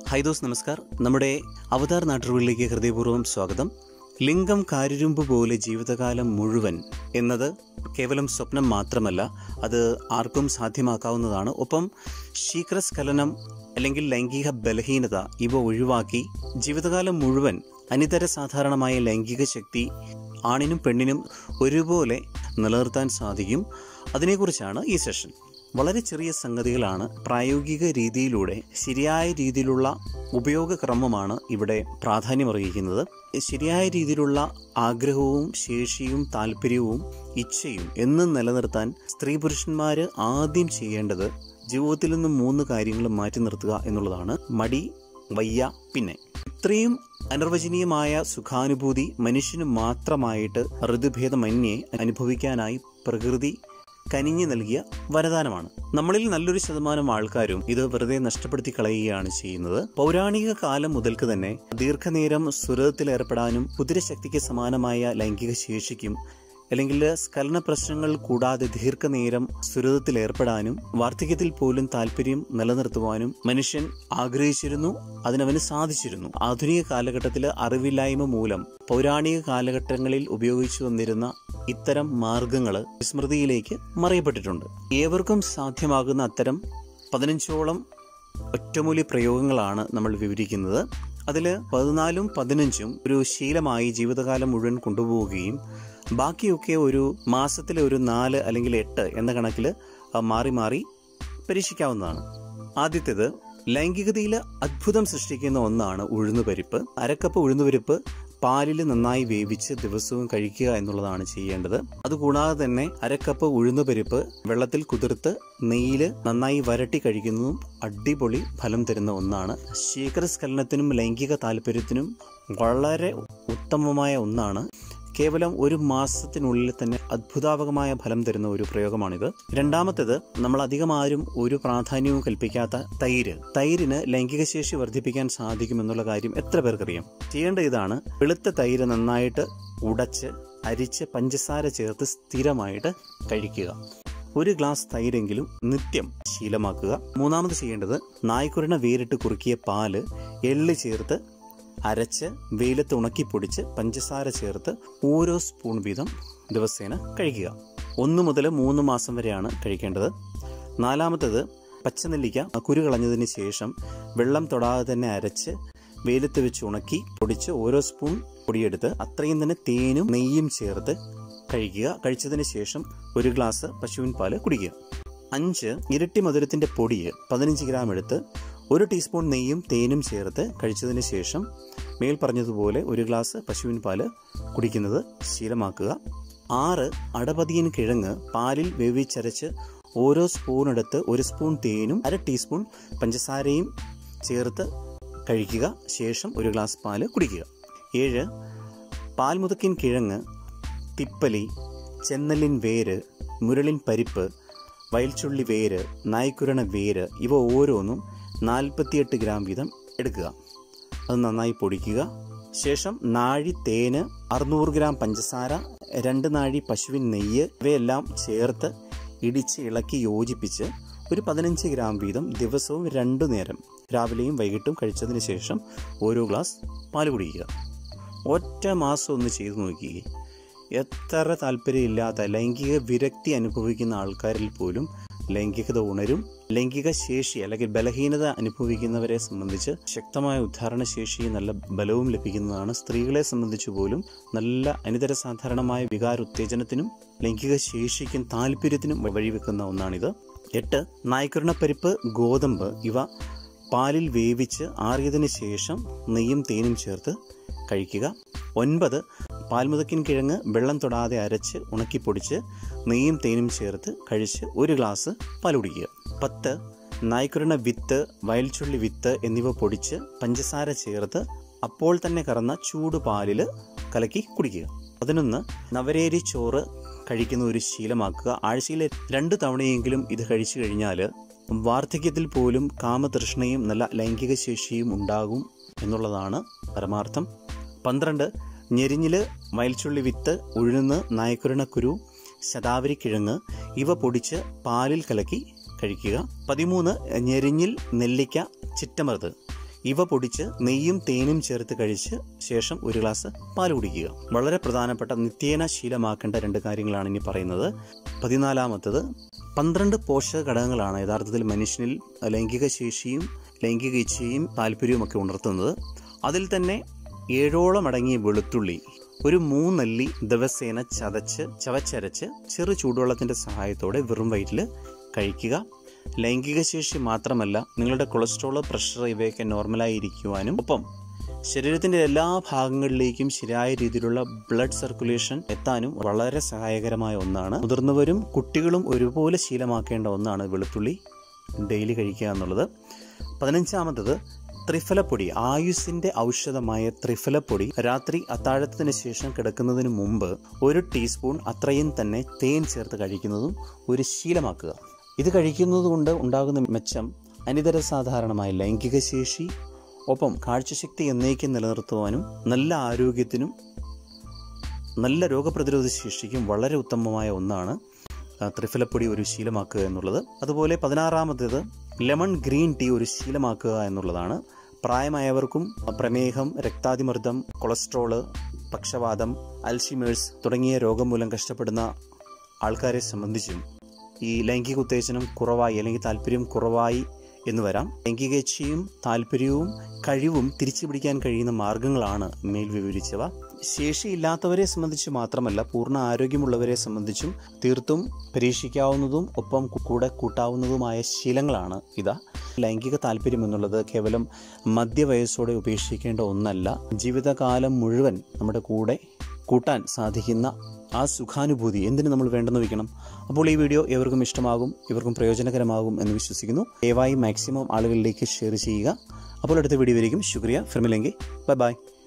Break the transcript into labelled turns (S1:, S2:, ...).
S1: hi those നമസ്കാർ നമ്മുടെ അവതാർ നാട്ടുകളിലേക്ക് ഹൃദയപൂർവ്വം സ്വാഗതം ലിംഗം കാരിരുമ്പ് പോലെ ജീവിതകാലം മുഴുവൻ എന്നത് കേവലം സ്വപ്നം മാത്രമല്ല അത് ആർക്കും സാധ്യമാക്കാവുന്നതാണ് ഒപ്പം ശീഘ്രസ്ഖലനം അല്ലെങ്കിൽ ലൈംഗിക ബലഹീനത ഇവ ഒഴിവാക്കി ജീവിതകാലം മുഴുവൻ അനിതര സാധാരണമായ ലൈംഗിക ശക്തി ആണിനും പെണ്ണിനും ഒരുപോലെ നിലനിർത്താൻ സാധിക്കും അതിനെക്കുറിച്ചാണ് ഈ സെഷൻ വളരെ ചെറിയ സംഗതികളാണ് പ്രായോഗിക രീതിയിലൂടെ ശരിയായ രീതിയിലുള്ള ഉപയോഗക്രമമാണ് ഇവിടെ പ്രാധാന്യമറിയിക്കുന്നത് ശരിയായ രീതിയിലുള്ള ആഗ്രഹവും ശേഷിയും താല്പര്യവും ഇച്ഛയും എന്നും നിലനിർത്താൻ സ്ത്രീ പുരുഷന്മാർ ആദ്യം ചെയ്യേണ്ടത് ജീവിതത്തിൽ നിന്ന് മൂന്ന് കാര്യങ്ങൾ മാറ്റി നിർത്തുക എന്നുള്ളതാണ് മടി വയ്യ പിന്നെ ഇത്രയും അനിർവചനീയമായ സുഖാനുഭൂതി മനുഷ്യന് മാത്രമായിട്ട് ഋതുഭേദമന്യേ അനുഭവിക്കാനായി പ്രകൃതി കനിഞ്ഞു നൽകിയ വരദാനമാണ് നമ്മളിൽ നല്ലൊരു ശതമാനം ആൾക്കാരും ഇത് വെറുതെ നഷ്ടപ്പെടുത്തി കളയുകയാണ് ചെയ്യുന്നത് പൗരാണിക കാലം മുതൽക്ക് തന്നെ ദീർഘനേരം സുരതത്തിലേർപ്പെടാനും കുതിരശക്തിക്ക് സമാനമായ ലൈംഗിക ശേഷിക്കും അല്ലെങ്കിൽ സ്ഖലന പ്രശ്നങ്ങൾ കൂടാതെ ദീർഘനേരം സുരതത്തിൽ ഏർപ്പെടാനും വാർദ്ധക്യത്തിൽ പോലും താല്പര്യം നിലനിർത്തുവാനും മനുഷ്യൻ ആഗ്രഹിച്ചിരുന്നു അതിനവന് സാധിച്ചിരുന്നു ആധുനിക കാലഘട്ടത്തിൽ അറിവില്ലായ്മ മൂലം പൗരാണിക കാലഘട്ടങ്ങളിൽ ഉപയോഗിച്ചു വന്നിരുന്ന ഇത്തരം മാർഗങ്ങൾ വിസ്മൃതിയിലേക്ക് മറിയപ്പെട്ടിട്ടുണ്ട് ഏവർക്കും സാധ്യമാകുന്ന അത്തരം പതിനഞ്ചോളം ഒറ്റമൂലി പ്രയോഗങ്ങളാണ് നമ്മൾ വിവരിക്കുന്നത് അതിൽ പതിനാലും പതിനഞ്ചും ഒരു ശീലമായി ജീവിതകാലം മുഴുവൻ കൊണ്ടുപോവുകയും ബാക്കിയൊക്കെ ഒരു മാസത്തിലെ ഒരു നാല് അല്ലെങ്കിൽ എട്ട് എന്ന കണക്കിൽ മാറി മാറി പരീക്ഷിക്കാവുന്നതാണ് ആദ്യത്തേത് ലൈംഗികതയിൽ അത്ഭുതം സൃഷ്ടിക്കുന്ന ഒന്നാണ് ഉഴുന്നുപരിപ്പ് അരക്കപ്പ് ഉഴുന്നുപരിപ്പ് പാലിൽ നന്നായി വേവിച്ച് ദിവസവും കഴിക്കുക എന്നുള്ളതാണ് ചെയ്യേണ്ടത് അതുകൂടാതെ തന്നെ അരക്കപ്പ് ഉഴുന്നുപരിപ്പ് വെള്ളത്തിൽ കുതിർത്ത് നെയ്യിൽ നന്നായി വരട്ടി കഴിക്കുന്നതും അടിപൊളി ഫലം തരുന്ന ഒന്നാണ് ശീഘ്രസ്ഖലനത്തിനും ലൈംഗിക താല്പര്യത്തിനും വളരെ ഉത്തമമായ ഒന്നാണ് കേവലം ഒരു മാസത്തിനുള്ളിൽ തന്നെ അത്ഭുതാവകമായ ഫലം തരുന്ന ഒരു പ്രയോഗമാണിത് രണ്ടാമത്തേത് നമ്മൾ അധികം ആരും ഒരു പ്രാധാന്യവും കൽപ്പിക്കാത്ത തൈര് തൈരിന് ലൈംഗിക ശേഷി വർദ്ധിപ്പിക്കാൻ സാധിക്കുമെന്നുള്ള കാര്യം എത്ര പേർക്കറിയാം ചെയ്യേണ്ട ഇതാണ് വെളുത്ത തൈര് നന്നായിട്ട് ഉടച്ച് അരിച്ച് പഞ്ചസാര ചേർത്ത് സ്ഥിരമായിട്ട് കഴിക്കുക ഒരു ഗ്ലാസ് തൈരെങ്കിലും നിത്യം ശീലമാക്കുക മൂന്നാമത് ചെയ്യേണ്ടത് നായ്ക്കുരണ വേരിട്ട് കുറുക്കിയ പാല് എള്ളി ചേർത്ത് അരച്ച് വെയിലത്ത് ഉണക്കി പൊടിച്ച് പഞ്ചസാര ചേർത്ത് ഓരോ സ്പൂൺ വീതം ദിവസേന കഴിക്കുക ഒന്ന് മുതൽ മൂന്ന് മാസം വരെയാണ് കഴിക്കേണ്ടത് നാലാമത്തത് പച്ചനെല്ലിക്ക കുരു കളഞ്ഞതിന് ശേഷം വെള്ളം തൊടാതെ തന്നെ അരച്ച് വെയിലത്ത് വെച്ച് ഉണക്കി പൊടിച്ച് ഓരോ സ്പൂൺ പൊടിയെടുത്ത് അത്രയും തന്നെ തേനും നെയ്യും ചേർത്ത് കഴിക്കുക കഴിച്ചതിന് ശേഷം ഒരു ഗ്ലാസ് പശുവിൻ പാല് കുടിക്കുക അഞ്ച് ഇരട്ടി മധുരത്തിന്റെ പൊടി പതിനഞ്ച് ഗ്രാം എടുത്ത് ഒരു ടീസ്പൂൺ നെയ്യും തേനും ചേർത്ത് കഴിച്ചതിന് ശേഷം മേൽ പറഞ്ഞതുപോലെ ഒരു ഗ്ലാസ് പശുവിൻ പാല് കുടിക്കുന്നത് ശീലമാക്കുക ആറ് അടപതിയൻ കിഴങ്ങ് പാലിൽ വേവിച്ചരച്ച് ഓരോ സ്പൂൺ എടുത്ത് ഒരു സ്പൂൺ തേനും അര ടീസ്പൂൺ പഞ്ചസാരയും ചേർത്ത് കഴിക്കുക ശേഷം ഒരു ഗ്ലാസ് പാല് കുടിക്കുക ഏഴ് പാൽമുതക്കിൻ കിഴങ്ങ് തിപ്പലി ചെന്നലിൻ വേര് മുരളിൻ പരിപ്പ് വയൽച്ചുള്ളി വേര് നായ്ക്കുരണ വേര് ഇവ ഓരോന്നും നാൽപ്പത്തിയെട്ട് ഗ്രാം വീതം എടുക്കുക അത് നന്നായി പൊടിക്കുക ശേഷം നാഴി തേന് അറുന്നൂറ് ഗ്രാം പഞ്ചസാര രണ്ട് നാഴി പശുവിൻ നെയ്യ് ഇവയെല്ലാം ചേർത്ത് ഇടിച്ച് ഇളക്കി യോജിപ്പിച്ച് ഒരു പതിനഞ്ച് ഗ്രാം വീതം ദിവസവും രണ്ടു നേരം രാവിലെയും വൈകിട്ടും കഴിച്ചതിന് ശേഷം ഓരോ ഗ്ലാസ് പാല് കുടിക്കുക ഒറ്റ മാസം ഒന്ന് ചെയ്തു നോക്കിയേ എത്ര താല്പര്യമില്ലാത്ത ലൈംഗിക വിരക്തി അനുഭവിക്കുന്ന ആൾക്കാരിൽ പോലും ലൈംഗികത ഉണരും ലൈംഗിക ശേഷി അല്ലെങ്കിൽ ബലഹീനത അനുഭവിക്കുന്നവരെ സംബന്ധിച്ച് ശക്തമായ ഉദ്ധാരണ ശേഷിയും നല്ല ബലവും ലഭിക്കുന്നതാണ് സ്ത്രീകളെ സംബന്ധിച്ച് പോലും നല്ല അനിതര സാധാരണമായ വികാരോത്തേജനത്തിനും ലൈംഗിക ശേഷിക്കും താല്പര്യത്തിനും വഴിവെക്കുന്ന ഒന്നാണിത് എട്ട് നായ്ക്കുരണപ്പരിപ്പ് ഗോതമ്പ് ഇവ പാലിൽ വേവിച്ച് ആറിയതിനു ശേഷം നെയ്യും തേനും ചേർത്ത് കഴിക്കുക ഒൻപത് പാൽമുതക്കിൻ കിഴങ്ങ് വെള്ളം തൊടാതെ അരച്ച് ഉണക്കിപ്പൊടിച്ച് നെയ്യും തേനും ചേർത്ത് കഴിച്ച് ഒരു ഗ്ലാസ് പാൽ കുടിക്കുക പത്ത് നായ്ക്കുരണ വിത്ത് വയൽച്ചുള്ളി വിത്ത് എന്നിവ പൊടിച്ച് പഞ്ചസാര ചേർത്ത് അപ്പോൾ തന്നെ കറന്ന ചൂട് പാലിൽ കലക്കി കുടിക്കുക പതിനൊന്ന് നവരേരി ചോറ് കഴിക്കുന്ന ഒരു ശീലമാക്കുക ആഴ്ചയിലെ രണ്ട് തവണയെങ്കിലും ഇത് കഴിച്ചു കഴിഞ്ഞാൽ വാർദ്ധക്യത്തിൽ പോലും കാമതൃഷ്ണയും നല്ല ലൈംഗിക ശേഷിയും ഉണ്ടാകും എന്നുള്ളതാണ് പരമാർത്ഥം പന്ത്രണ്ട് ഞെരിഞ്ഞില് വയൽച്ചുള്ളി വിത്ത് ഉഴുന്ന് നായക്കുരണക്കുരു ശതാവരി കിഴങ്ങ് ഇവ പൊടിച്ച് പാലിൽ കലക്കി കഴിക്കുക പതിമൂന്ന് ഞെരിഞ്ഞിൽ നെല്ലിക്ക ചിറ്റമറുത് ഇവ പൊടിച്ച് നെയ്യും തേനും ചേർത്ത് കഴിച്ച് ശേഷം ഒരു ഗ്ലാസ് പാൽ കുടിക്കുക വളരെ പ്രധാനപ്പെട്ട നിത്യേന ശീലമാക്കേണ്ട രണ്ട് കാര്യങ്ങളാണ് ഇനി പറയുന്നത് പതിനാലാമത്തത് പന്ത്രണ്ട് പോഷക ഘടകങ്ങളാണ് യഥാർത്ഥത്തിൽ മനുഷ്യനിൽ ലൈംഗിക ശേഷിയും ലൈംഗിക ഇച്ഛയും താല്പര്യവും ഒക്കെ ഉണർത്തുന്നത് അതിൽ തന്നെ ഏഴോളം അടങ്ങിയ വെളുത്തുള്ളി ഒരു മൂന്നല്ലി ദിവസേന ചതച്ച് ചവച്ചരച്ച് ചെറു ചൂടുവെള്ളത്തിൻ്റെ സഹായത്തോടെ വെറും വയറ്റിൽ കഴിക്കുക ലൈംഗിക ശേഷി മാത്രമല്ല നിങ്ങളുടെ കൊളസ്ട്രോൾ പ്രഷർ ഇവയൊക്കെ നോർമലായി ഇരിക്കുവാനും ഒപ്പം ശരീരത്തിൻ്റെ എല്ലാ ഭാഗങ്ങളിലേക്കും ശരിയായ രീതിയിലുള്ള ബ്ലഡ് സർക്കുലേഷൻ എത്താനും വളരെ സഹായകരമായ ഒന്നാണ് മുതിർന്നവരും കുട്ടികളും ഒരുപോലെ ശീലമാക്കേണ്ട ഒന്നാണ് വെളുത്തുള്ളി ഡെയിലി കഴിക്കുക എന്നുള്ളത് പതിനഞ്ചാമത്തത് ത്രിഫലപ്പൊടി ആയുസിന്റെ ഔഷധമായ ത്രിഫലപ്പൊടി രാത്രി അത്താഴത്തിന് ശേഷം കിടക്കുന്നതിന് മുമ്പ് ഒരു ടീസ്പൂൺ അത്രയും തന്നെ തേൻ ചേർത്ത് കഴിക്കുന്നതും ഒരു ശീലമാക്കുക ഇത് കഴിക്കുന്നത് കൊണ്ട് ഉണ്ടാകുന്ന മെച്ചം അനിതര സാധാരണമായ ലൈംഗിക ശേഷി ഒപ്പം കാഴ്ചശക്തി എന്നേക്കും നിലനിർത്തുവാനും നല്ല ആരോഗ്യത്തിനും നല്ല രോഗപ്രതിരോധ ശേഷിക്കും വളരെ ഉത്തമമായ ഒന്നാണ് ആ, ത്രിഫലപ്പൊടി ഒരു ശീലമാക്കുക എന്നുള്ളത് അതുപോലെ പതിനാറാമത്തേത് ലെമൺ ഗ്രീൻ ടീ ഒരു ശീലമാക്കുക എന്നുള്ളതാണ് പ്രായമായവർക്കും പ്രമേഹം രക്താതിമർദ്ദം കൊളസ്ട്രോള് പക്ഷവാതം അൽഷിമേഴ്സ് തുടങ്ങിയ രോഗം മൂലം കഷ്ടപ്പെടുന്ന ആൾക്കാരെ സംബന്ധിച്ചും ഈ ലൈംഗിക ഉത്തേജനം കുറവായി അല്ലെങ്കിൽ താല്പര്യം കുറവായി എന്ന് വരാം ലൈംഗിക ഇച്ഛയും താല്പര്യവും കഴിവും തിരിച്ചു പിടിക്കാൻ കഴിയുന്ന മാർഗങ്ങളാണ് മേൽ വിവരിച്ചവ ശേഷിയില്ലാത്തവരെ സംബന്ധിച്ച് മാത്രമല്ല പൂർണ്ണ ആരോഗ്യമുള്ളവരെ സംബന്ധിച്ചും തീർത്തും പരീക്ഷിക്കാവുന്നതും ഒപ്പം കൂടെ കൂട്ടാവുന്നതുമായ ശീലങ്ങളാണ് ഇതാ ലൈംഗിക താല്പര്യം എന്നുള്ളത് കേവലം മധ്യവയസ്സോടെ ഉപേക്ഷിക്കേണ്ട ഒന്നല്ല ജീവിതകാലം മുഴുവൻ നമ്മുടെ കൂടെ കൂട്ടാൻ സാധിക്കുന്ന ആ സുഖാനുഭൂതി എന്തിനു നമ്മൾ വേണ്ടെന്ന് വയ്ക്കണം അപ്പോൾ ഈ വീഡിയോ എവർക്കും ഇഷ്ടമാകും ഇവർക്കും പ്രയോജനകരമാകും എന്ന് വിശ്വസിക്കുന്നു ദയവായി മാക്സിമം ആളുകളിലേക്ക് ഷെയർ ചെയ്യുക അപ്പോൾ അടുത്ത വീഡിയോ വരിക്കും ശുക്രിയ ഫിർമിലെങ്കിൽ ബൈ ബൈ